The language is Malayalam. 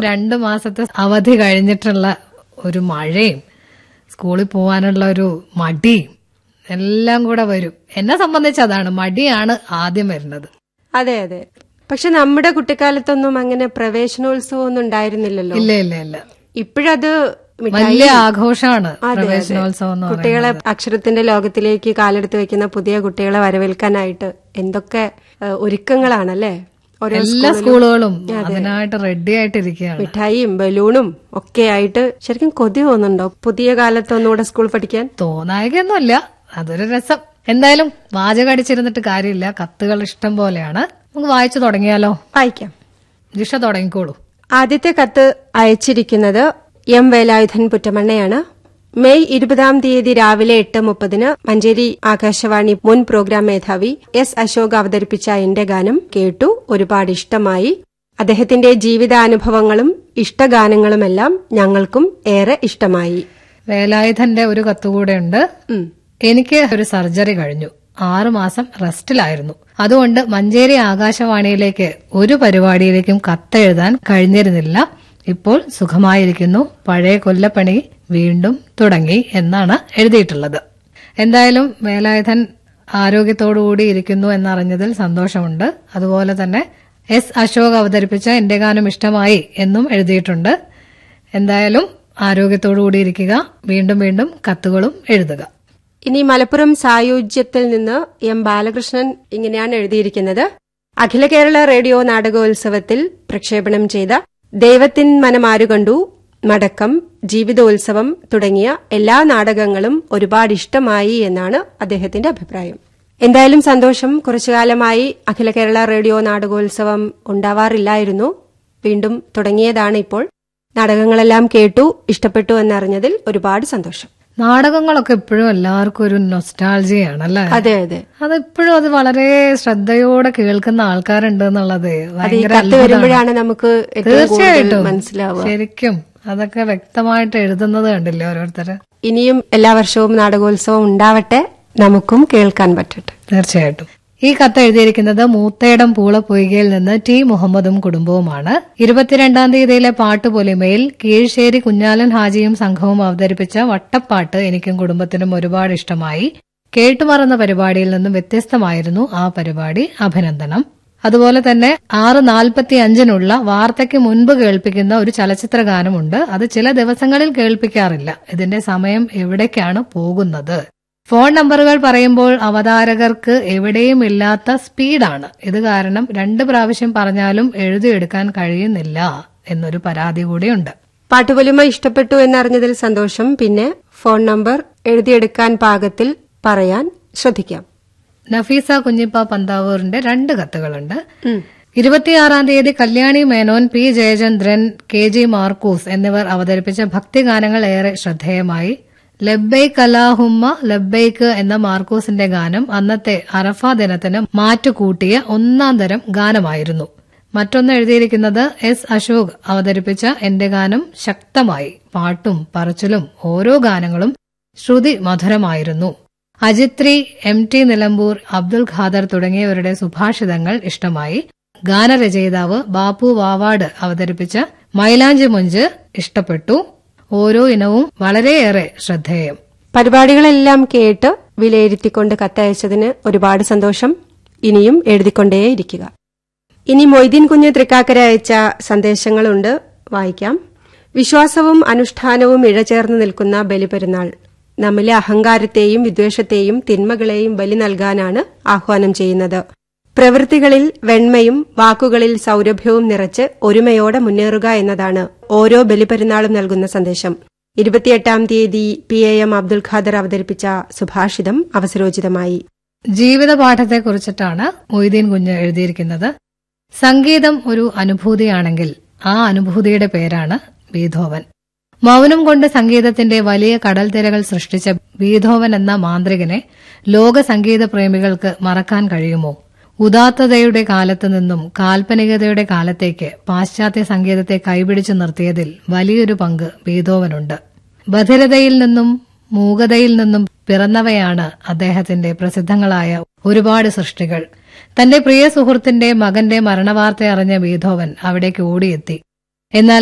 രണ്ട് മാസത്തെ അവധി കഴിഞ്ഞിട്ടുള്ള ഒരു മഴയും സ്കൂളിൽ പോകാനുള്ള ഒരു മടിയും എല്ലാം കൂടെ വരും എന്നെ സംബന്ധിച്ച് അതാണ് മടിയാണ് ആദ്യം വരുന്നത് അതെ അതെ പക്ഷെ നമ്മുടെ കുട്ടിക്കാലത്തൊന്നും അങ്ങനെ പ്രവേശനോത്സവം ഒന്നും ഉണ്ടായിരുന്നില്ലല്ലോ ഇല്ല ഇല്ല ഇല്ല ഇപ്പോഴത് മിഠായി വലിയ ആഘോഷമാണ് അതെ, അതെ. പ്രവേശനോത്സവം എന്ന് പറയുന്നത് കുട്ടികളെ അക്ഷരത്തിന്റെ ലോകത്തിലേക്ക് കാലെടുത്ത് വെക്കുന്ന പുതിയ കുട്ടികളെ വരവേൽക്കാനായിട്ട് എന്തൊക്കെ ഏഹ്, ഒരുക്കങ്ങളാണല്ലേ ഓരോ എല്ലാ സ്കൂളുകളും അതിനായിട്ട് റെഡി ആയിട്ടിരിക്കുകയാണ് മിഠായിയും ബലൂണും ഒക്കെ ആയിട്ട് ശരിക്കും കൊതി തോന്നുന്നുണ്ടോ പുതിയ കാലത്ത് ഒന്നുകൂടെ സ്കൂൾ പഠിക്കാൻ തോന്നായികയൊന്നുമല്ല അതൊരു രസം എന്തായാലും വാചകം അടിച്ചിരുന്നിട്ട് കാര്യമില്ല കത്തുകൾ ഇഷ്ടം പോലെയാണ് നമുക്ക് വായിച്ചു തുടങ്ങിയാലോ വായിക്കാം ജിഷ തുടങ്ങിക്കോളൂ ആദ്യത്തെ കത്ത് അയച്ചിരിക്കുന്നത് എം വേലായുധൻ പുറ്റമണ്ണയാണ് മെയ് ഇരുപതാം തീയതി രാവിലെ എട്ട് മുപ്പതിന് മഞ്ചേരി ആകാശവാണി മുൻ പ്രോഗ്രാം മേധാവി എസ് അശോക് അവതരിപ്പിച്ച എന്റെ ഗാനം കേട്ടു ഒരുപാട് ഇഷ്ടമായി അദ്ദേഹത്തിന്റെ ജീവിതാനുഭവങ്ങളും ഇഷ്ടഗാനങ്ങളുമെല്ലാം ഞങ്ങൾക്കും ഏറെ ഇഷ്ടമായി വേലായുധന്റെ ഒരു കത്തുകൂടെ ഉണ്ട് ഉം. എനിക്ക് ഒരു സർജറി കഴിഞ്ഞു ആറു മാസം റെസ്റ്റിലായിരുന്നു അതുകൊണ്ട് മഞ്ചേരി ആകാശവാണിയിലേക്ക് ഒരു പരിപാടിയിലേക്കും കത്തെഴുതാൻ കഴിഞ്ഞിരുന്നില്ല ഇപ്പോൾ സുഖമായിരിക്കുന്നു പഴയ കൊല്ലപ്പണി വീണ്ടും തുടങ്ങി എന്നാണ് എഴുതിയിട്ടുള്ളത് എന്തായാലും വേലായുധൻ ആരോഗ്യത്തോടുകൂടി ഇരിക്കുന്നു എന്നറിഞ്ഞതിൽ സന്തോഷമുണ്ട് അതുപോലെ തന്നെ എസ് അശോക് അവതരിപ്പിച്ച എന്റെ ഗാനം ഇഷ്ടമായി എന്നും എഴുതിയിട്ടുണ്ട് എന്തായാലും ആരോഗ്യത്തോടുകൂടി ഇരിക്കുക വീണ്ടും വീണ്ടും കത്തുകളും എഴുതുക ഇനി മലപ്പുറം സായുജ്യത്തിൽ നിന്ന് എം ബാലകൃഷ്ണൻ ഇങ്ങനെയാണ് എഴുതിയിരിക്കുന്നത് അഖില കേരള റേഡിയോ നാടകോത്സവത്തിൽ പ്രക്ഷേപണം ചെയ്ത ദൈവത്തിൻ മനമാരു കണ്ടു മടക്കം ജീവിതോത്സവം തുടങ്ങിയ എല്ലാ നാടകങ്ങളും ഒരുപാട് ഇഷ്ടമായി എന്നാണ് അദ്ദേഹത്തിന്റെ അഭിപ്രായം എന്തായാലും സന്തോഷം കുറച്ചുകാലമായി അഖില കേരള റേഡിയോ നാടകോത്സവം ഉണ്ടാവാറില്ലായിരുന്നു വീണ്ടും തുടങ്ങിയതാണ് ഇപ്പോൾ നാടകങ്ങളെല്ലാം കേട്ടു ഇഷ്ടപ്പെട്ടു എന്നറിഞ്ഞതിൽ ഒരുപാട് സന്തോഷം നാടകങ്ങളൊക്കെ ഇപ്പോഴും എല്ലാവർക്കും ഒരു നൊസ്റ്റാൾജിയാണ് അല്ലേ അതെ അതെ അതിപ്പോഴും അത് വളരെ ശ്രദ്ധയോടെ കേൾക്കുന്ന ആൾക്കാരുണ്ട് എന്നുള്ളത് അത് ഈ ഭയങ്കര കത്ത് അത്ഭുതമാണ്. വരുമ്പോഴാണ് നമുക്ക് ഏറ്റവും കൂടുതൽ തീർച്ചയായിട്ടും മനസ്സിലാവുക ശരിക്കും അതൊക്കെ വ്യക്തമായിട്ട് എഴുതുന്നത് കണ്ടില്ലേ ഓരോരുത്തര് ഇനിയും എല്ലാ വർഷവും നാടകോത്സവം ഉണ്ടാവട്ടെ നമുക്കും കേൾക്കാൻ പറ്റട്ടെ തീർച്ചയായിട്ടും ഈ കത്ത് എഴുതിയിരിക്കുന്നത് മൂത്തേടം പൂളപ്പൊയ്കയിൽ നിന്ന് ടി മുഹമ്മദും കുടുംബവുമാണ് ഇരുപത്തിരണ്ടാം തീയതിയിലെ പാട്ടുപൊലിമയിൽ കീഴ്ശ്ശേരി കുഞ്ഞാലൻ ഹാജിയും സംഘവും അവതരിപ്പിച്ച വട്ടപ്പാട്ട് എനിക്കും കുടുംബത്തിനും ഒരുപാട് ഇഷ്ടമായി കേട്ടുമറന്ന പരിപാടിയിൽ നിന്നും വ്യത്യസ്തമായിരുന്നു ആ പരിപാടി അഭിനന്ദനം അതുപോലെ തന്നെ ആറ് നാൽപ്പത്തി അഞ്ചിനുള്ള വാർത്തയ്ക്ക് മുൻപ് കേൾപ്പിക്കുന്ന ഒരു ചലച്ചിത്ര ഗാനമുണ്ട് അത് ചില ദിവസങ്ങളിൽ കേൾപ്പിക്കാറില്ല ഇതിന്റെ സമയം എവിടേക്കാണ് പോകുന്നത് ഫോൺ നമ്പറുകൾ പറയുമ്പോൾ അവതാരകർക്ക് എവിടെയും ഇല്ലാത്ത സ്പീഡാണ് ഇത് കാരണം രണ്ട് പ്രാവശ്യം പറഞ്ഞാലും എഴുതിയെടുക്കാൻ കഴിയുന്നില്ല എന്നൊരു പരാതി കൂടിയുണ്ട് പാട്ടുപൊലിമ ഇഷ്ടപ്പെട്ടു എന്നറിഞ്ഞതിൽ സന്തോഷം പിന്നെ ഫോൺ നമ്പർ എഴുതിയെടുക്കാൻ പാകത്തിൽ പറയാൻ ശ്രദ്ധിക്കാം നഫീസ കുഞ്ഞിപ്പ പന്താവൂറിന്റെ രണ്ട് കത്തുകളുണ്ട് ഉം. ഇരുപത്തിയാറാം തീയതി Kalyani Menon P Jayachandran K G Markose എന്നിവർ അവതരിപ്പിച്ച ഭക്തിഗാനങ്ങൾ ഏറെ ശ്രദ്ധേയമായി ലബ്ബൈക്ക് അലാഹുമ്മ ലബ്ബൈക്ക് എന്ന മാർക്കൂസിന്റെ ഗാനം അന്നത്തെ അറഫ ദിനത്തിന് മാറ്റുകൂട്ടിയ ഒന്നാം തരം ഗാനമായിരുന്നു മറ്റൊന്ന് എഴുതിയിരിക്കുന്നത് എസ് അശോക് അവതരിപ്പിച്ച എന്റെ ഗാനം ശക്തമായി പാട്ടും പറച്ചിലും ഓരോ ഗാനങ്ങളും ശ്രുതി മധുരമായിരുന്നു അജിത്രി എം ടി നിലമ്പൂർ അബ്ദുൽ ഖാദർ തുടങ്ങിയവരുടെ സുഭാഷിതങ്ങൾ ഇഷ്ടമായി ഗാനരചയിതാവ് ബാപ്പു വാവാട് അവതരിപ്പിച്ച മൈലാഞ്ചി മൊഞ്ച് ഇഷ്ടപ്പെട്ടു ഓരോ ഇനവും വളരെയേറെ ശ്രദ്ധേയം പരിപാടികളെല്ലാം കേട്ട് വിലയിരുത്തിക്കൊണ്ട് കത്തയച്ചതിന് ഒരുപാട് സന്തോഷം ഇനിയും എഴുതിക്കൊണ്ടേയിരിക്കുക ഇനി മൊയ്തീൻ കുഞ്ഞ് തൃക്കാക്കര അയച്ച സന്ദേശങ്ങളുണ്ട് വായിക്കാം വിശ്വാസവും അനുഷ്ഠാനവും ഇഴചേർന്ന് നിൽക്കുന്ന ബലിപെരുന്നാൾ നമ്മിലെ അഹങ്കാരത്തെയും വിദ്വേഷത്തെയും തിന്മകളെയും ബലി നൽകാനാണ് ആഹ്വാനം ചെയ്യുന്നത് പ്രവൃത്തികളിൽ വെണ്മയും വാക്കുകളിൽ സൗരഭ്യവും നിറച്ച് ഒരുമയോടെ മുന്നേറുക എന്നതാണ് ഓരോ ബലിപെരുന്നാളും നൽകുന്ന സന്ദേശം ഇരുപത്തിയെട്ടാം തീയതി P A M Abdul Khader അവതരിപ്പിച്ച സുഭാഷിതം അവസരോചിതമായി ജീവിത പാഠത്തെക്കുറിച്ചിട്ടാണ് മൊയ്തീൻ കുഞ്ഞ് എഴുതിയിരിക്കുന്നത് സംഗീതം ഒരു അനുഭൂതിയാണെങ്കിൽ ആ അനുഭൂതിയുടെ പേരാണ് ബീധോവൻ മൗനം കൊണ്ട് സംഗീതത്തിന്റെ വലിയ കടൽ തിരകൾ സൃഷ്ടിച്ച ബീധോവൻ എന്ന മാന്ത്രികനെ ലോക സംഗീത പ്രേമികൾക്ക് മറക്കാൻ കഴിയുമോ ഉദാത്തതയുടെ കാലത്തു നിന്നും കാൽപ്പനികതയുടെ കാലത്തേക്ക് പാശ്ചാത്യ സംഗീതത്തെ കൈപിടിച്ചു നിർത്തിയതിൽ വലിയൊരു പങ്ക് ബീധോവനുണ്ട് ബധിരതയിൽ നിന്നും മൂകതയിൽ നിന്നും പിറന്നവയാണ് അദ്ദേഹത്തിന്റെ പ്രസിദ്ധങ്ങളായ ഒരുപാട് സൃഷ്ടികൾ തന്റെ പ്രിയ സുഹൃത്തിന്റെ മകന്റെ മരണവാർത്ത അറിഞ്ഞ ബീധോവൻ അവിടേക്ക് ഓടിയെത്തി എന്നാൽ